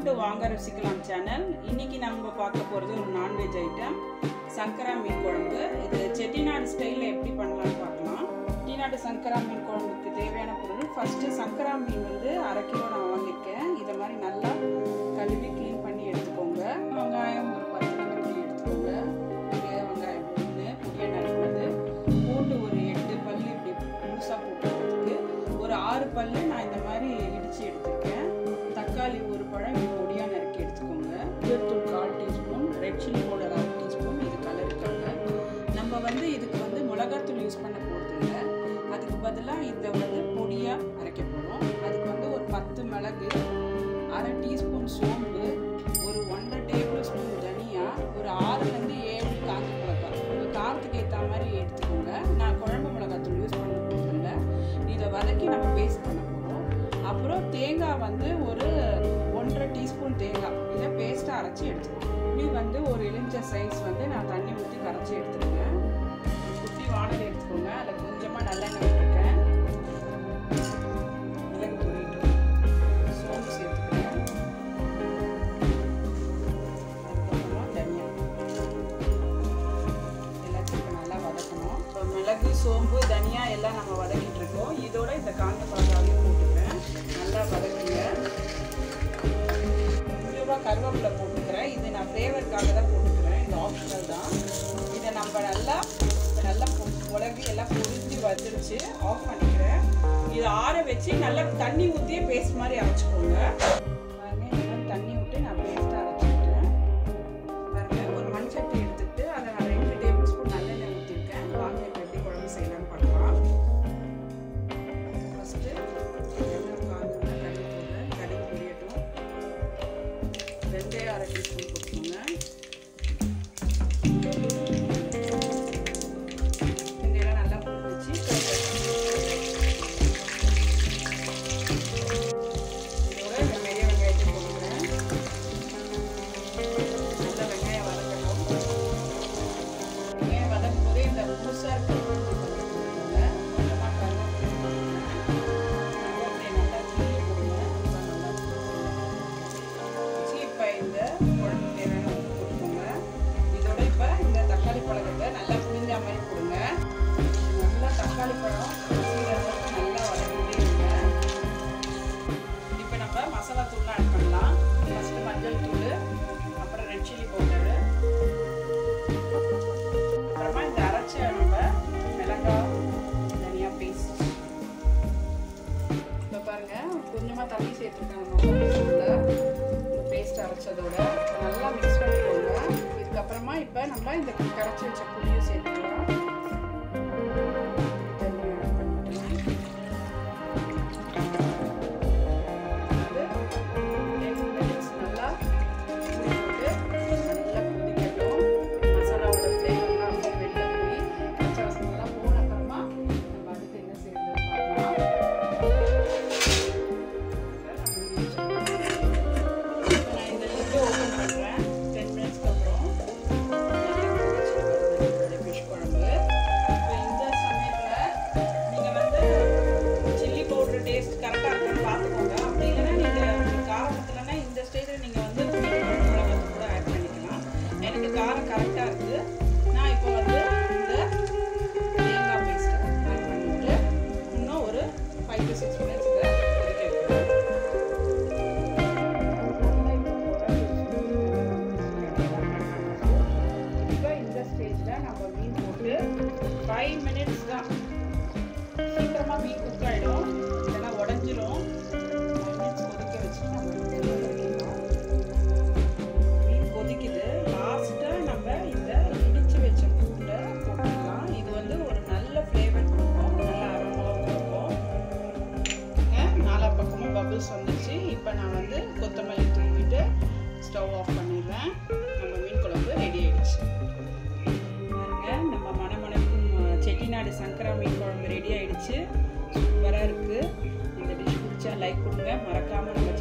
To வாங்க ருசிக்கலாம் channel இன்னைக்கு நம்ம பார்க்க போகிறது ஒரு நான்வெஜ் ஐட்டம் சங்கரா மீன் குழம்பு இது செட்டிநாடு ஸ்டைலில் எப்படி பண்ணலாம்னு பார்க்கலாம் செட்டிநாடு சங்கரா மீன் குழம்புக்கு தேவையான பொருள் ஃபஸ்ட்டு சங்கரா மீன் வந்து அரை கிலோ நான் வாங்கியிருக்கேன் இதை மாதிரி நல்லா கழுவி க்ளீன் பண்ணி எடுத்துக்கோங்க வெங்காயம் ஒரு பத்து நிமிடம் எடுத்துக்கோங்க பெரிய வெங்காயம் ஒன்று புதிய நறுக்குவது பூண்டு ஒரு எட்டு பல் இப்படி முழுசாக போட்டுறதுக்கு ஒரு ஆறு பல் நான் இந்த மாதிரி இடித்து எடுத்துருக்கேன் தக்காளி ஒரு பழம் இப்படி பொடியாக நறுக்கி எடுத்துக்கோங்க தூள் கால் டீஸ்பூன் ரெட் சில்லி பவுடர் அரை டீஸ்பூன் இது கலருக்காங்க நம்ம வந்து இதுக்கு வந்து மிளகாத்தூள் யூஸ் பண்ண போகிறது இல்லை அதுக்கு பதிலாக இதை வந்து பொடியாக அரைக்க போகிறோம் அதுக்கு வந்து ஒரு பத்து மிளகு அரை டீஸ்பூன் சோம்பு ஒரு ஒன்றரை டேபிள் ஸ்பூன் தனியா ஒரு ஆறுலேருந்து ஏழு காஞ்ச மிளகாய் உங்கள் காரத்துக்கு ஏற்ற மாதிரி எடுத்துக்கோங்க நான் குழம்பு மிளகாத்தூள் யூஸ் பண்ண போகிறதில்ல இதை வதக்கி நம்ம பேஸ்ட் பண்ண போகிறோம் அப்புறம் தேங்காய் வந்து ஒரு ஒன்றரை டீஸ்பூன் தேங்காய் இதை பேஸ்ட்டாக அரைச்சி எடுத்துக்கோங்க புளி வந்து ஒரு எலுமிச்ச சைஸ் வந்து நான் தண்ணி ஊற்றி கரைச்சி எடுத்துருக்கேன் குட்டி வானல் எடுத்துக்கோங்க அதில் கொஞ்சமாக நல்லெண்ணெய் விட்டுருக்கேன் மிளகு பொரியட்டும் சோம்பு சேர்த்துக்கிறேன் அதுக்கப்புறமா தனியா எல்லாத்தையும் இப்போ நல்லா வதக்கணும் இப்போ மிளகு சோம்பு தனியா எல்லாம் நம்ம வதக்கிட்டு இருக்கோம் இதோட இந்த காந்த மிளகாவையும் போட்டுக்கிறேன் நல்லா வதக்குங்க கொஞ்சமாக கருவேப்பிலை போட்டுக்கிறேன் இது நான் ஃப்ளேவருக்காக தான் போட்டுக்கிறேன் இது ஆப்ஷனல் தான் இதை நம்ம நல்லா நல்லா உலகி எல்லாம் பொரிஞ்சு வந்துருச்சு ஆஃப் பண்ணிக்கிறேன் இதை ஆற வச்சு நல்லா தண்ணி ஊற்றியே பேஸ்ட் மாதிரி அரைச்சிக்கோங்க பாருங்க இந்த மாதிரி தண்ணி விட்டு நான் பேஸ்ட்டாக அரைச்சிக்கிட்டேன் பாருங்க ஒரு மண் சட்டி எடுத்துட்டு அதை நான் ரெண்டு டேபிள் ஸ்பூன் நல்லெண்ணெய் ஊற்றிருக்கேன் வாங்க இப்போ எப்படி குழம்பு செய்யலாம்னு பார்க்கலாம் ஃபஸ்ட்டு எண்ணெய் காஞ்சோன்னா கடுகு போடுறேன் கடுகு பொரியட்டும் வெந்தயம் அரை டீஸ்பூன் போட்டுக்கோங்க வெந்தயம் நல்லா பொரிச்சு இதோட இந்த பெரிய வெங்காயத்தை போட்டுக்கிறேன் நல்லா வெங்காயம் வதக்கணும் வெங்காயம் வதக்கும் போதே இந்த புதுசாக இருக்கிற கொஞ்சமாக கருவேப்பிலை கருவேப்பிலை நல்லா கிள்ளி போடுங்க அப்பதான் நல்லா வச்சு இப்போ இந்த குழம்பு தேவையான உப்பு போட்டுக்கோங்க இதோட இப்போ இந்த தக்காளி பழத்தை நல்லா புளிஞ்ச மாதிரி போடுங்க நல்லா தக்காளி பழம் மசிகிற அளவுக்கு நல்லா வதக்கிட்டே இருங்க இப்போ நம்ம மசாலா தூள்லாம் ஆட் பண்ணலாம் ஃபஸ்ட்டு மஞ்சள் தூள் அப்புறம் ரெட் சில்லி பவுடரு அப்புறமா இந்த அரைச்ச நம்ம மிளகாய் தனியா பேஸ்ட் இப்போ பாருங்க கொஞ்சமாக தண்ணி சேர்த்துருக்காங்க பேஸ்ட் அரைச்சதோட நல்லா மிக்ஸ் பண்ணிக்கோங்க இதுக்கப்புறமா இப்போ நம்ம இந்த கரைச்சி வச்ச புளியும் சேர்த்துக்கலாம் தண்ணி add பண்ணிக்கலாம். அது 10 minutes நல்லா மூடி போட்டு நல்லா கொதிக்கட்டும். மசாலாவோட ஃப்ளேவர்லாம் அப்படியே வெளில போய் பச்சை வாசனைலாம் போன அப்புறமா நம்ம அடுத்து என்ன செய்யறதுன்னு பார்க்கலாம் இப்போ நான் இந்த லிட்டை ஓப்பன் பண்ணுறேன் டென் மினிட்ஸ்க்கு அப்புறம் நல்லா கொதிச்சுட்டு வருது நம்மளுடைய ஃபிஷ் குழம்பு இப்போ இந்த சமயத்தில் நீங்கள் வந்து சில்லி பவுடர் டேஸ்ட் கரெக்டாக இருக்குன்னு பார்த்துக்கோங்க அப்படி இல்லைன்னா நீங்கள் காரம் பத்தலைன்னா இந்த ஸ்டேஜில் நீங்கள் வந்து மிளகாத்தூள் கூட ஆட் பண்ணிக்கலாம் எனக்கு காரம் கரெக்டாக இருக்குது நான் இப்போ வந்து இந்த தேங்காய் பேஸ்ட்டை ஆட் பண்ணிவிட்டு இன்னும் ஒரு ஃபைவ் டு சிக்ஸ் மினிட்ஸ் இதை கொதிக்க வைக்கிறேன் இப்போ இந்த ஸ்டேஜில் நம்ம மீன் போட்டு ஃபைவ் மினிட்ஸ் தான் சீக்கிரமாக மீன் குக் ஆகிடும் இல்லைன்னா உடஞ்சிரும் ஃபைவ் மினிட்ஸ் கொதிக்க வச்சு நம்ம வந்து இறக்கிடலாம். மீன் கொதிக்குது லாஸ்ட்டாக நம்ம இந்த இடித்து வச்ச பூண்டை போட்டுக்கலாம் இது வந்து ஒரு நல்ல ஃப்ளேவர் கொடுக்கும் நல்ல அரோமாவும் கொடுக்கும் அஹ் நாலா பக்கமும் பபிள்ஸ் வந்துச்சு இப்போ நான் வந்து கொத்தமல்லி தூவிட்டு ஸ்டவ் ஆஃப் பண்ணிடுறேன் நம்ம மீன் குழம்பு ரெடி ஆயிடுச்சு பாருங்க நம்ம மணமணக்கும் அஹ், செட்டிநாடு சங்கரா மீன் குழம்பு ரெடி ஆயிடுச்சு சூப்பராக இருக்குது இந்த டிஷ் பிடிச்சா லைக் கொடுங்க மறக்காமல் நம்ம